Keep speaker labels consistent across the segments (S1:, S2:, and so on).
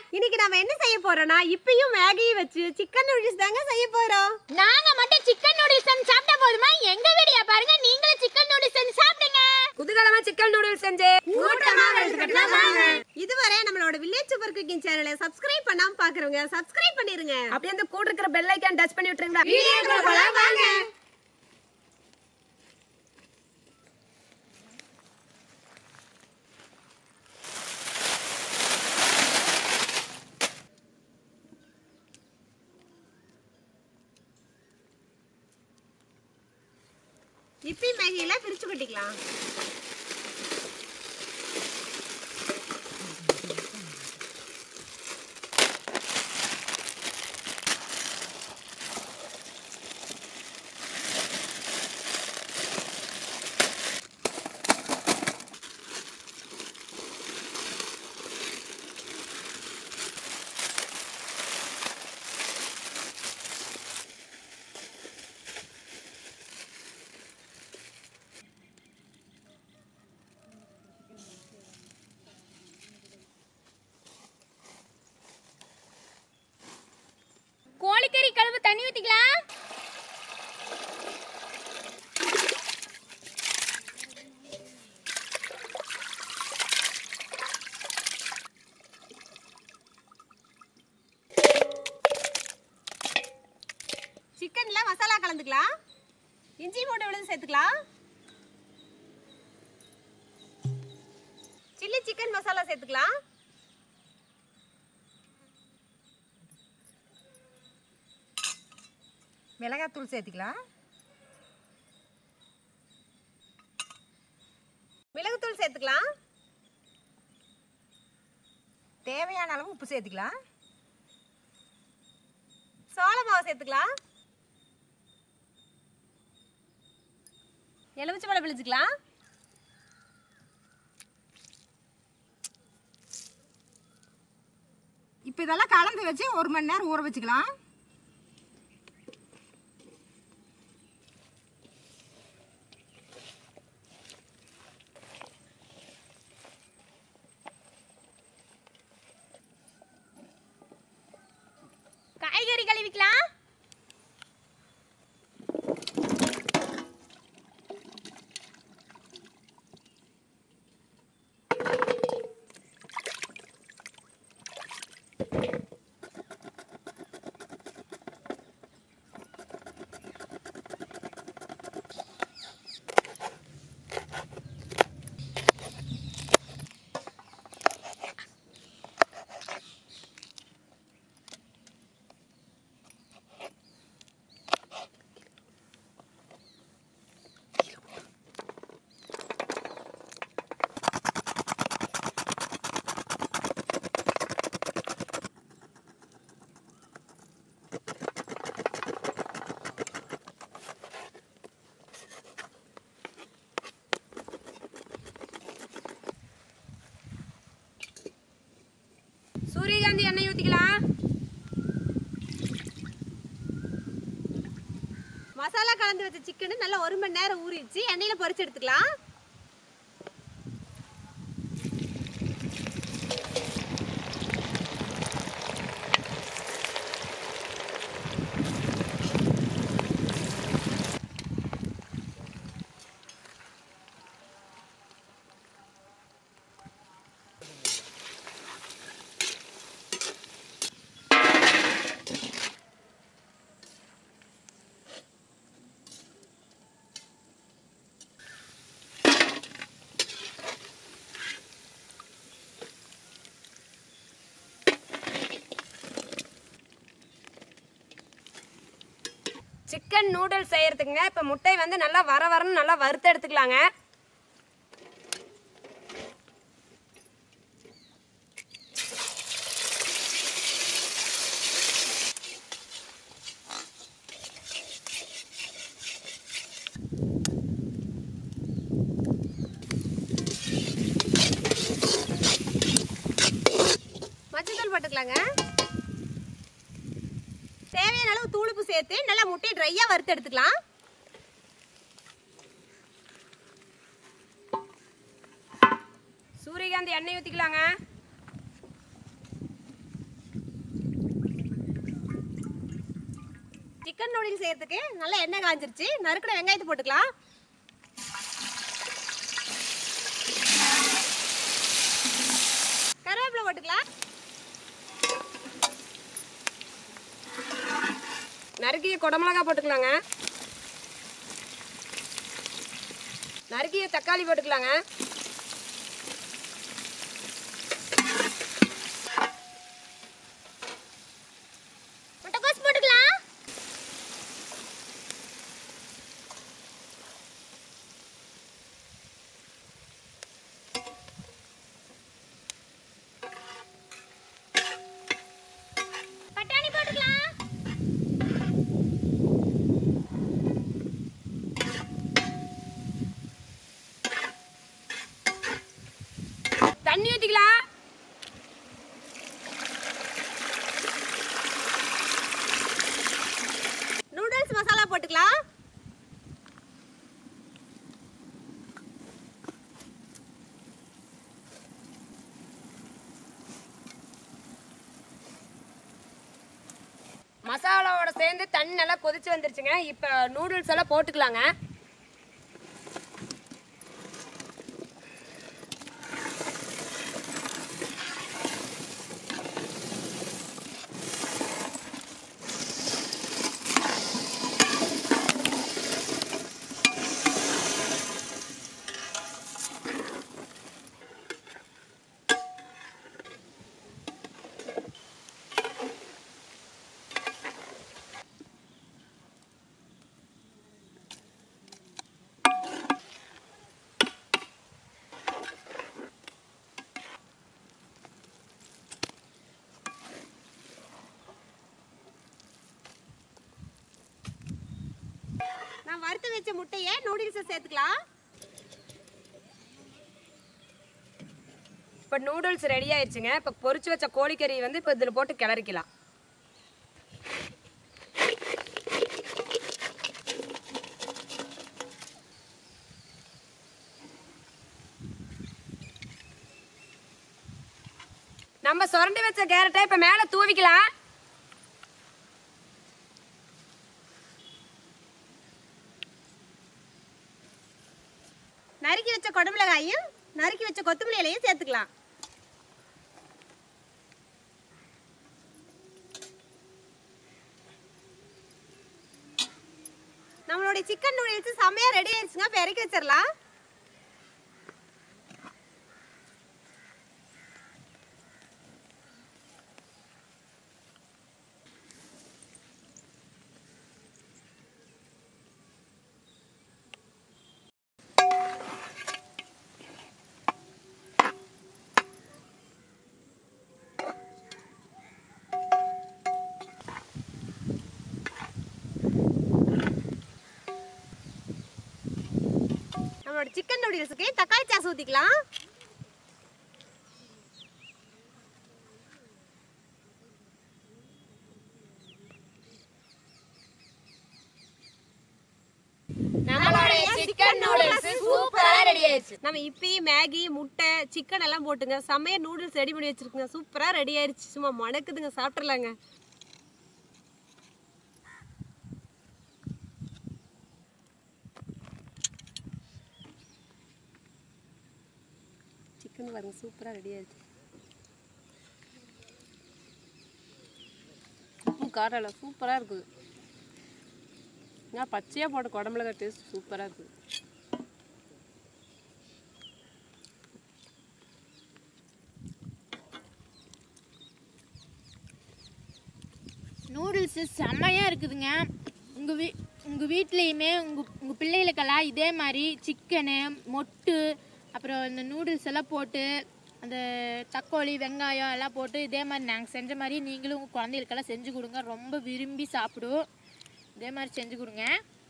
S1: இன்னைக்கு நாம என்ன செய்ய போறோம்னா இப்பயும் மேகியும் வச்சு சிக்கன் நூடுல்ஸ் தாங்க செய்ய போறோம்
S2: நாங்க மட்டும் சிக்கன் நூடுல்ஸ் செஞ்சு சாப்பிட்டா போதுமா எங்க வீடியோ பாருங்க நீங்களும் சிக்கன் நூடுல்ஸ் செஞ்சு சாப்பிடுங்க
S3: குதூகலமா சிக்கன் நூடுல்ஸ் செஞ்சு
S1: இதுவரை நம்மளோட வில்லேஜ் சூப்பர் குக்கிங் சேனலை சப்ஸ்கிரைப் பண்ணாம பாக்குறவங்க சப்ஸ்கிரைப் பண்ணிருங்க
S3: அப்படியே அந்த கூட இருக்கிற பெல் ஐக்கான் டச் பண்ணி விட்டுருங்களா
S1: வீடியோக்குள்ள போலாம் வாங்க இப்பி மேகியில பிரிச்சு கொட்டிக்கலாம்
S2: கோழிக்கறி கழுவு தண்ணி ஊத்திக்கலாம்
S1: சிக்கன்ல மசாலா கலந்துக்கலாம் இஞ்சி பூண்டு விழுந்து சேர்த்துக்கலாம் சில்லி சிக்கன் மசாலா சேர்த்துக்கலாம்
S3: மிளகாத்தூள் சேர்த்துக்கலாம்
S1: மிளகுத்தூள் சேர்த்துக்கலாம்
S3: தேவையான அளவு உப்பு சேர்த்துக்கலாம்
S1: சோள மாவு சேர்த்துக்கலாம் எலுமிச்சை பழம் பிழிச்சுக்கலாம்
S3: இப்போ இதெல்லாம் கலந்து வச்சு ஒரு மணி நேரம் ஊற வச்சுக்கலாம்
S2: காய்கறி கழுவிக்கலாம்
S3: சூரியகாந்தி எண்ணெய் ஊற்றிக்கலாம்
S1: மசாலா கலந்து வச்ச சிக்கன் நல்லா ஒரு மணி நேரம் ஊறிடுச்சு எண்ணெயில பொரிச்சு எடுத்துக்கலாம்
S3: சிக்கன் நூடுல்ஸ் செய்யறதுக்குங்க இப்போ முட்டை வந்து நல்லா வர வரன்னு நல்லா வறுத்து எடுத்துக்கலாங்க
S1: மஞ்சள் போட்டுக்கலாங்க தேவையான அளவு தூளுப்பு சேர்த்து நல்லா முட்டையை ட்ரையா வறுத்து எடுத்துக்கலாம்
S3: சூரியகாந்தி எண்ணெய் ஊற்றிக்கலாங்க
S1: சிக்கன் நூடுல்ஸ் செய்யறதுக்கு நல்லா எண்ணெய் காஞ்சிருச்சு நறுக்கின வெங்காயத்தை போட்டுக்கலாம் கருவேப்பிலை போட்டுக்கலாம்
S3: நறுக்கிய குடமிளகா போட்டுக்கலாங்க நறுக்கிய தக்காளி போட்டுக்கலாங்க
S2: முட்டைக்கோஸ் போட்டுக்கலாம் பட்டாணி போட்டுக்கலாம்
S3: தண்ணி ஊற்றிக்கலாம்
S1: நூடுல்ஸ் மசாலா போட்டுக்கலாம்
S3: மசாலாவோட சேர்ந்து தண்ணி நல்லா கொதிச்சு வந்துருச்சுங்க இப்போ நூடுல்ஸ் எல்லாம் போட்டுக்கலாங்க
S1: நான் வறுத்து வச்ச முட்டையை நூடுல்ஸை சேர்த்துக்கலாம்
S3: இப்போ நூடுல்ஸ் ரெடி ஆயிடுச்சுங்க இப்போ பொரிச்சு வச்ச கோழிக்கறி வந்து இப்போ இதில் போட்டு கிளறிக்கலாம் நம்ம சுரண்டி வச்ச கேரட்டை இப்போ மேலே தூவிக்கலாம்
S1: நறுக்கி வச்ச குடமிளகாயும் நறுக்கி வச்ச கொத்தமல்லி இலையும் சேர்த்துக்கலாம் நம்மளுடைய சிக்கன் நூடுல்ஸ் செம்மையா ரெடி ஆயிடுச்சுங்க இப்போ இறக்கி வச்சிடலாம் நம்மளோட சிக்கன் நூடுல்ஸுக்கு தக்காளி சாஸ் ஊற்றிக்கலாம்
S2: நம்மளுடைய சிக்கன் நூடுல்ஸ் சூப்பரா ரெடி ஆயிடுச்சு
S1: நம்ம இப்பி மேகி முட்டை சிக்கன் எல்லாம் போட்டுங்க செம்மையா நூடுல்ஸ் ரெடி பண்ணி வச்சிருக்குங்க சூப்பரா ரெடி ஆயிருச்சு சும்மா மணக்குதுங்க சாப்பிட்றலாங்க சிக்கன் பாருங்க சூப்பரா ரெடி ஆயிருச்சு உப்பு காரல சூப்பரா இருக்குது நான் பச்சையா போட்ட குடம்புல டேஸ்ட் சூப்பரா இருக்குது
S2: நூடுல்ஸ் செம்மையா இருக்குதுங்க உங்க வீ உங்க வீட்லேயுமே உங்க உங்க பிள்ளைகளுக்கெல்லாம் இதே மாதிரி சிக்கனு மொட்டு அப்புறம் இந்த நூடுல்ஸ் எல்லாம் போட்டு அந்த தக்காளி வெங்காயம் எல்லாம் போட்டு இதே மாதிரி நாங்கள் செஞ்ச மாதிரி நீங்களும் உங்கள் குழந்தைகளுக்கெல்லாம் செஞ்சு கொடுங்க ரொம்ப விரும்பி சாப்பிடும் இதே மாதிரி செஞ்சு கொடுங்க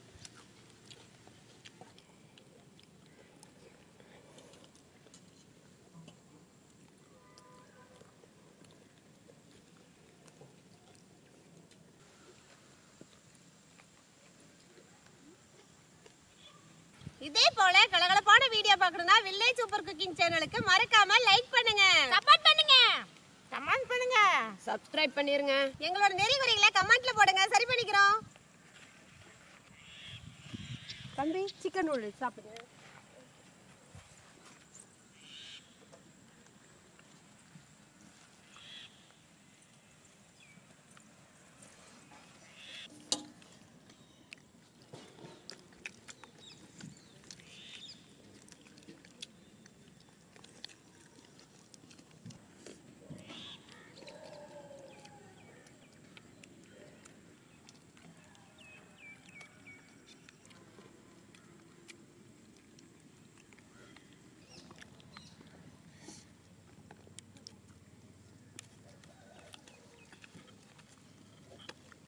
S1: இதே போல கலகலப்பான வீடியோ பார்க்கணும்னா வில்லேஜ் சூப்பர் குக்கிங் சேனலுக்கு மறக்காம லைக் பண்ணுங்க
S2: சப்போர்ட் பண்ணுங்க கமெண்ட் பண்ணுங்க
S3: சப்ஸ்கிரைப் பண்ணிருங்க
S1: எங்களோட நெறிமுறைகளை கமெண்ட்ல போடுங்க சரி பண்ணிக்கிறோம் தம்பி சிக்கன் நூடுல்ஸ் சாப்பிடுங்க